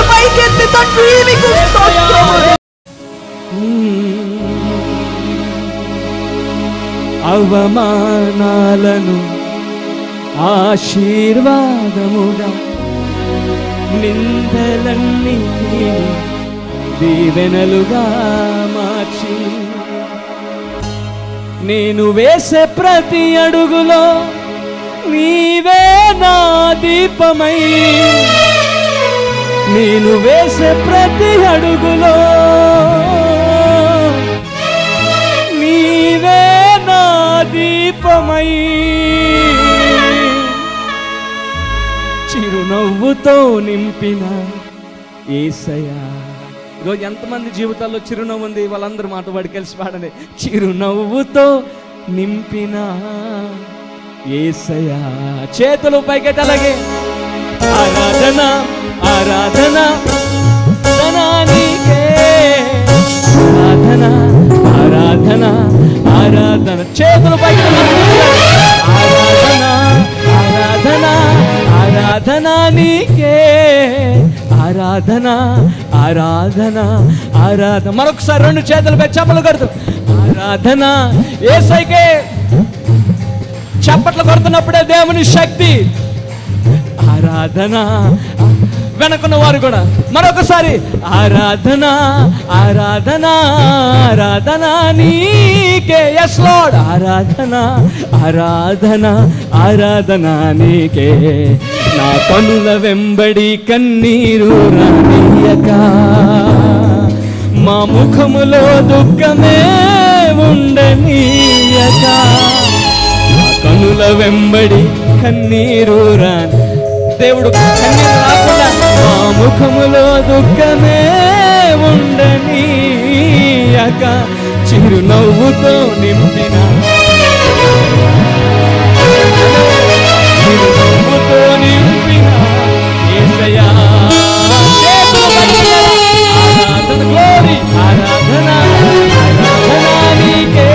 పైకెత్తి తండ్రి మీకు స్తోత్రములు. అవమానాలను ఆశీర్వాదముగా నిందలన్నీ దీవెనలుగా మార్చి నేను వేసే ప్రతి అడుగులో నీవే నా దీపమై నేను వేసే ప్రతి అడుగులో నీవే నా దీపమై చిరునవ్వుతో నింపిన ఏసయా ఈరోజు ఎంతమంది జీవితాల్లో చిరునవ్వు ఉంది వాళ్ళందరూ మాట వాడి కలిసి పాడండి చిరునవ్వుతో నింపిన ఏసయా చేతులు పైకెట్టి అలాగే ఆరాధన ఆరాధన ధనా నీకే ఆరాధన ఆరాధన ఆరాధన చేతులు పైకి ఆరాధన ఆరాధన ఆరాధన నీకే ఆరాధన ఆరాధన ఆరాధన మరొకసారి రెండు చేతులు పై చప్పలు కొడుతూ ఆరాధన ఏసైకే చప్పట్లు కొడుతున్నప్పుడే దేవుని శక్తి ఆరాధన వెనకున్న వారు కూడా మరొకసారి ఆరాధన ఆరాధన ఆరాధన నీకే ఎస్ లార్డ్ ఆరాధన ఆరాధన ఆరాధన నీకే నా కనుల వెంబడి కన్నీరు రానియక మా ముఖములో దుఃఖమే ఉండనీయక నా కనుల వెంబడి కన్నీరు రాని దేవుడు కన్నీరు రాకుండా మా ముఖములో దుఃఖమే ఉండనీయక చిరునవ్వుతో నింపిన చిరునవ్వుతో నింపిన యేసయ్యా. చేతులు పైకెత్తాలి. ఆరాధన glory. ఆరాధన ఆరాధన నీకే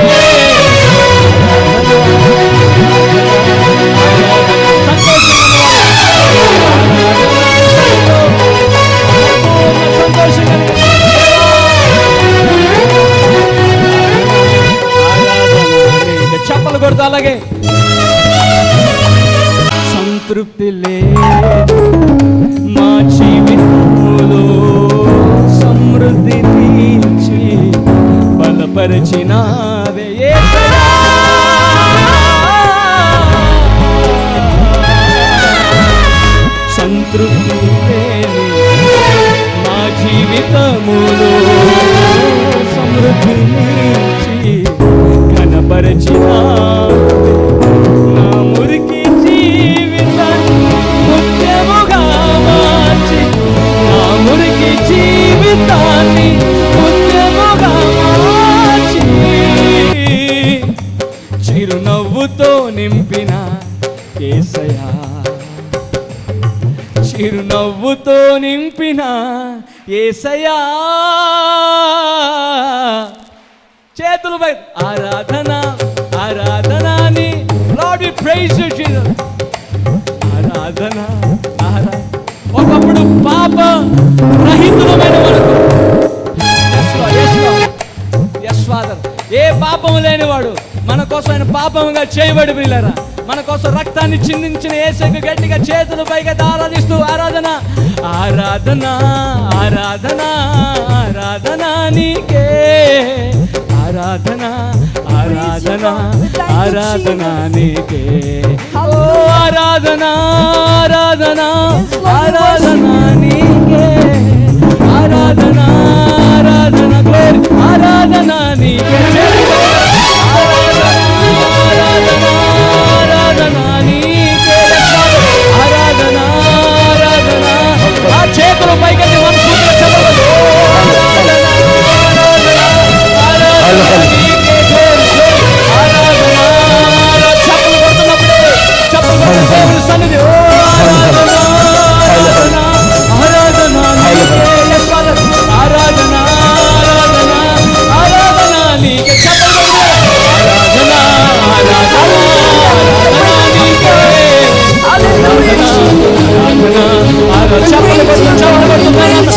చెప్పలు కొడుతూ అలాగే సంతృప్తి లే మా జీవితంలో సమృద్ధి తీర్చి బలపరిచినావే యేసయ్యా. సంతృప్తి లేని మా జీవితములో సమృద్ధి నుంచి కనపరచినావే నా మురికి జీవితాన్ని ముత్యముగా మార్చి నా మురికి జీవితాన్ని ముత్యముగా మార్చి చిరునవ్వుతో నింపిన కేసయా చిరునవ్వుతో నింపిన ఏసయా చేతులు పై ఆరాధన ఆరాధన అని Lord we praise you Jesus ఆరాధన ఆరా ఒకప్పుడు పాప రహితులమైన వరకు Yes, Lord, yes, Lord. Yes, Father. ఏ పాపము లేనివాడు మన కోసం ఆయన పాపముగా చేయబడి పిల్లరా మన కోసం రక్తాన్ని చిందించిన ఏసైకు గట్టిగా చేతులు పైగా ఆరాధిస్తూ ఆరాధన ఆరాధన ఆరాధన ఆరాధన నీకే ఆరాధన ఆరాధన ఆరాధన నీకే ఓ ఆరాధన ఆరాధన ఆరాధన నీకే ఆరాధన ఆరాధన గ్లోరీ ఆరాధన నీకే ఆరాధన ఆరాధన నీకే ఆరాధన ఆరాధన ఆ చేతులు పైకెత్తి మనస్ఫూర్తిగా చెప్పగలరు ఆరాధన ఆరాధన ఆరాధన నీకే glory, glory. ఆరాధన ఆరాధన చప్పలు కొడుతున్నప్పుడు చప్పలు కొడుతున్న దేవుని సన్నిధి ఓ ఆరాధన ఆరాధన ఆరాధన నీకే yes, Father. ఆరాధన ఆరాధన ఆరాధన నీకే చప్పలు కొడుతున్నారు. ఆరాధన ఆరాధన ఆరాధన నీకే ఆరాధన ఆరాధన ఆరాధన చప్పలు కొడుతున్నారు, చప్పలు కొడుతున్నారు.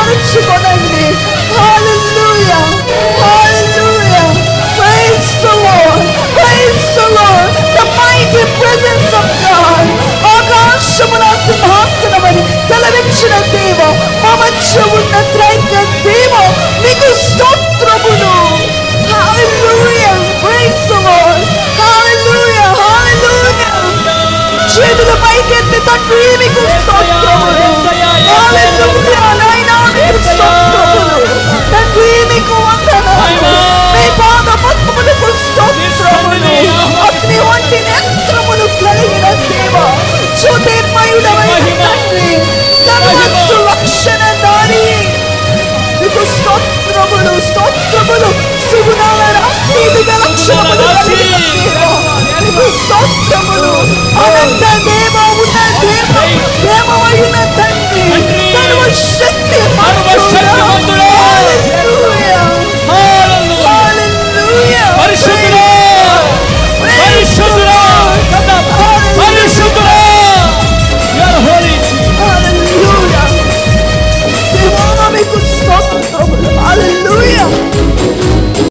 సిద్ధపరచుకోనండి Hallelujah. Hallelujah. Praise the Lord. Praise the Lord. The mighty presence of God. ఆకాశమున సింహాసనమని సెలవిచ్చిన దేవ మా మధ్య ఉన్న త్రైక దేవ మీకు స్తోత్రములు Hallelujah. Praise the Lord. Hallelujah. Hallelujah. చేతుల పైకెత్తి తండ్రి మీకు స్తోత్రములు Hallelujah.